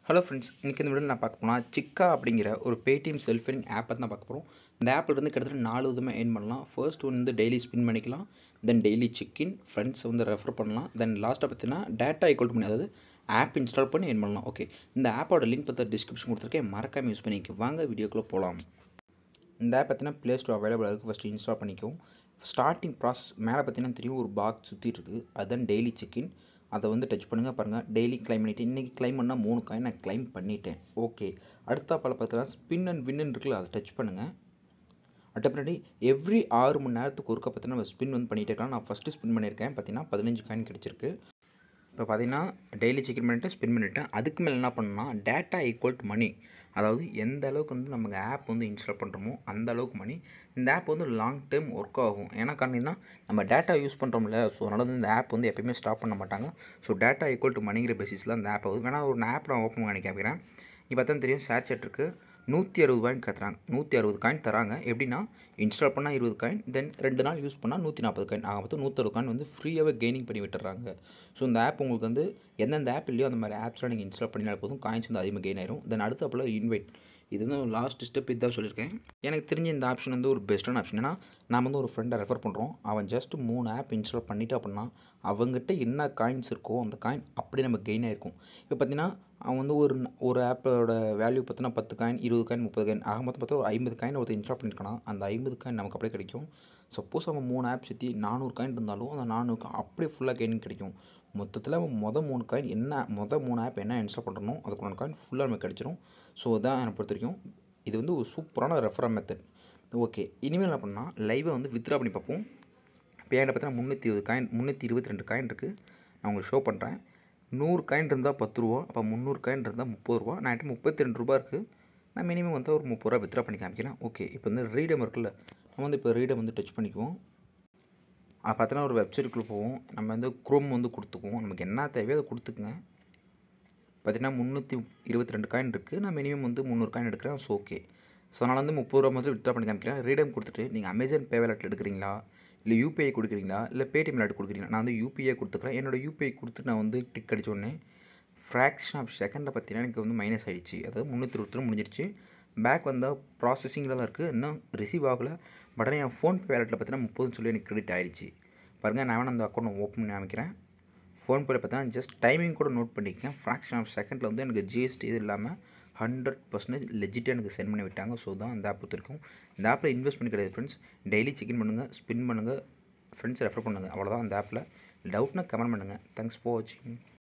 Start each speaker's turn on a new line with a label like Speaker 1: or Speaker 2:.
Speaker 1: hello friends இன்றைக்கி இந்த வீடியோவில் நான் பார்க்க போனால் சிக்கா அப்படிங்கிற ஒரு பேடிஎம் செல்ஃப் ஏர்னிங் ஆப்பை தான் பார்க்க போகிறோம் இந்த ஆப்பில் இருந்து கிட்டத்தட்ட நாலு விதமாக ஏர்ன் பண்ணலாம் ஃபர்ஸ்ட் வந்து டெய்லி ஸ்பின் பண்ணிக்கலாம் தென் டெய்லி சிக்கின் ஃப்ரெண்ட்ஸ் வந்து ரெஃபர் பண்ணலாம் தென் லாஸ்ட்டாக பார்த்தீங்கன்னா டேட்டா ஈக்குவல் பண்ணி அதாவது ஆப் இன்ஸ்டால் பண்ணி ஏர்ன் பண்ணலாம் ஓகே இந்த ஆப்போட லிங்க் பற்றி டிஸ்கிரிப்ஷன் கொடுத்துருக்கேன் மறக்காமல் யூஸ் பண்ணிக்க வாங்க வீடியோக்குள்ளே போகலாம் இந்த ஆப் பார்த்தீங்கன்னா ப்ளே ஸ்டோர் அவைலபிள் அதுக்கு ஃபஸ்ட்டு இன்ஸ்டால் பண்ணிக்கும் ஸ்டார்டிங் ப்ராசஸ் மேலே பார்த்தீங்கன்னா தெரியும் ஒரு பாக்ஸ் சுற்றிட்டு இருக்குது அதுதான் டெய்லி செக்இன் அதை வந்து டச் பண்ணுங்கள் பாருங்கள் டெய்லி கிளைம் பண்ணிவிட்டு இன்றைக்கி கிளைம் பண்ணால் மூணு காயின் நான் கிளைம் பண்ணிட்டேன் ஓகே அடுத்த பல பார்த்தீங்கன்னா ஸ்பின் அண்ட் வின்னு இருக்குல்ல அதை டச் பண்ணுங்கள் அடுத்த பின்னாடி எவ்ரி ஆறு மணி நேரத்துக்கு ஒருக்க பார்த்தீங்கன்னா நம்ம ஸ்பின் வந்து பண்ணிகிட்டே இருக்கலாம் நான் ஃபஸ்ட்டு ஸ்பின் பண்ணியிருக்கேன் பார்த்தீங்கன்னா பதினஞ்சு காயின் கிடச்சிருக்கு இப்போ பார்த்தீங்கன்னா டெய்லி செக்இன் பண்ணிவிட்டு ஸ்பின் பண்ணிவிட்டேன் அதுக்கு மேலே என்ன பண்ணணும்னா டேட்டா ஈக்குவல் டு மணி அதாவது எந்த அளவுக்கு வந்து நமக்கு ஆப் வந்து இன்ஸ்டால் பண்ணுறோமோ அந்த அளவுக்கு மணி இந்த ஆப் வந்து லாங் டேர்ம் ஒர்க் ஆகும் ஏன்னா காரணம்னா நம்ம டேட்டா யூஸ் பண்ணுறோம்ல ஸோ அதனால் வந்து இந்த ஆப் வந்து எப்பயுமே ஸ்டாப் பண்ண மாட்டாங்க ஸோ டேட்டா ஈக்குவல் டு மணிங்கிற பேசிஸில் அந்த ஆப் ஆகுது வேணால் ஒரு ஆப் நான் ஓப்பன் பண்ணி காமிக்கிறேன் இப்போ பார்த்தா தெரியும் ஷேர் சேட் இருக்குது நூற்றி அறுபது காயின் கத்துறாங்க நூற்றி அறுபது காயின் தராங்க எப்படின்னா இன்ஸ்டால் பண்ணால் இருபது காயின் தென் ரெண்டு நாள் யூஸ் பண்ணால் நூற்றி நாற்பது காயின் ஆக மொத்தம் நூற்றறுபது காயின் வந்து ஃப்ரீயாகவே கெய்னிங் பண்ணி விட்டுறாங்க ஸோ இந்த ஆப் உங்களுக்கு வந்து எந்தெந்த ஆப் இல்லையோ அந்த மாதிரி ஆப்ஸ்லாம் நீங்கள் இன்ஸ்டால் பண்ணினால் போதும் காயின்ஸ் வந்து அதிகமாக கெயின் ஆயிரும் தென் அடுத்த அப்போ இன்வைட் இது வந்து லாஸ்ட் ஸ்டெப் இதுதான் சொல்லியிருக்கேன் எனக்கு தெரிஞ்ச இந்த ஆப்ஷன் வந்து ஒரு பெஸ்ட்டான ஆப்ஷன் ஏன்னா நாம் வந்து ஒரு ஃப்ரெண்டை ரெஃபர் பண்ணுறோம் அவன் ஜஸ்ட் மூணு ஆப் இன்ஸ்டால் பண்ணிட்டு அப்படின்னா அவங்ககிட்ட என்ன காயின்ஸ் இருக்கோ அந்த காயின் அப்படியே நம்ம கெயின் ஆயிருக்கும் இப்போ பார்த்தீங்கன்னா அவன் வந்து ஒரு ஒரு ஆப்போட வேல்யூ பார்த்தீங்கன்னா பத்து காயின் இருபது காயின் முப்பது காயின் ஆக மொத்தம் பார்த்தா ஒரு ஐம்பது காயின் ஒருத்தர் இன்ஸ்டால் பண்ணியிருக்கானா அந்த ஐம்பது காயின் நமக்கு அப்படியே கிடைக்கும் சப்போஸ் அவன் மூணு ஆப் சுற்றி நானூறு காயின் இருந்தாலும் அந்த நானூறு அப்படியே ஃபுல்லாக கெயின் கிடைக்கும் மொத்தத்தில் அவன் மொதல் மூணு காயின் என்ன மொதல் மூணு ஆப் என்ன இன்ஸ்டால் பண்ணுறனோ அதுக்குள்ள காயின் ஃபுல்லாக நமக்கு கிடச்சிரும் ஸோ அதான் என்னை பொறுத்த வரைக்கும் இது வந்து ஒரு சூப்பரான ரெஃபரல் மெத்தட் ஓகே இனிமேல் என்ன பண்ணால் லைவை வந்து வித்ரா பண்ணி பார்ப்போம் இப்போ என்கிட்ட பார்த்தீங்கன்னா முந்நூற்றி இருபது காயின் முந்நூற்றி இருபத்தி ரெண்டு காயின் இருக்குது நான் உங்களுக்கு ஷோ பண்ணுறேன் நூறு காயின் இருந்தால் பத்து ரூபா அப்போ முந்நூறு காயின் இருந்தால் முப்பது ரூபா நான் என்கிட்ட முப்பத்தி ரெண்டு ரூபா இருக்குது நான் மினிமம் வந்து ஒரு முப்பது ரூபா வித்ரா பண்ணி காமிக்கிறேன் ஓகே இப்போ வந்து ரீடம் இருக்குல்ல நம்ம வந்து இப்போ ரீடம் வந்து டச் பண்ணிக்குவோம் அது பார்த்தோன்னா ஒரு வெப்சைட்டுக்குள்ளே போவோம் நம்ம வந்து குரோம் வந்து கொடுத்துக்குவோம் நமக்கு என்ன தேவையோ அதை கொடுத்துக்குங்க பார்த்தீங்கன்னா முந்நூற்றி இருபத்தி ரெண்டு காயின் இருக்குது நான் மினிமம் வந்து முந்நூறு காயின் எடுக்கிறேன் ஸோ ஓகே ஸோ அதனால் வந்து முப்பது ரூபா வந்து வித்ரா பண்ணி காமிக்கிறேன் ரீடம் கொடுத்துட்டு நீங்கள் அமேசான் பே வேலட்டில் எடுக்கிறீங்களா இல்லை யூபிஐ கொடுக்குறீங்களா இல்லை பேடிஎம் வேலட் கொடுக்குறீங்களா நான் வந்து யூபிஐ கொடுத்துக்கிறேன் என்னோடய யூபிஐ கொடுத்து நான் வந்து டிக் அடிச்ச உடனே ஃப்ராக்ஷன் ஆஃப் செகண்டில் பார்த்தீங்கன்னா எனக்கு வந்து மைனஸ் ஆகிடுச்சு அதாவது முந்நூற்றி இருபத்தி முடிஞ்சிருச்சு பேக் வந்தால் ப்ராசஸிங்கில் தான் இருக்குது இன்னும் ரிசீவ் ஆகலை பட் ஆனால் என் ஃபோன்பே வேலெட்டில் பார்த்தீங்கன்னா முப்பதுன்னு சொல்லி எனக்கு கிரெடிட் ஆகிடுச்சு பாருங்கள் நான் வேணால் அந்த அக்கௌண்ட் ஓப்பன் பண்ணி காமிக்கிறேன் ஃபோன்பேயில் பார்த்தீங்கன்னா ஜஸ்ட் டைமிங் கூட நோட் பண்ணிக்கேன் ஃப்ராக்ஷன் ஆஃப் செகண்டில் வந்து எனக்கு ஜிஎஸ்டி இது இல்லாமல் ஹண்ட்ரட் பர்சன்டேஜ் லெஜிட்டாக எனக்கு சென்ட் பண்ணி விட்டாங்க ஸோ தான் இந்த ஆப் பொறுத்திருக்கும் இந்த ஆப்பில் இன்வெஸ்ட் பண்ணி கிடையாது ஃப்ரெண்ட்ஸ் டெய்லி செக்இன் பண்ணுங்கள் ஸ்பின் பண்ணுங்கள் ஃப்ரெண்ட்ஸ் ரெஃபர் பண்ணுங்கள் அவ்வளோதான் அந்த ஆப்பில் டவுட்னா கமெண்ட் பண்ணுங்கள் தேங்க்ஸ் ஃபார் வாட்சிங்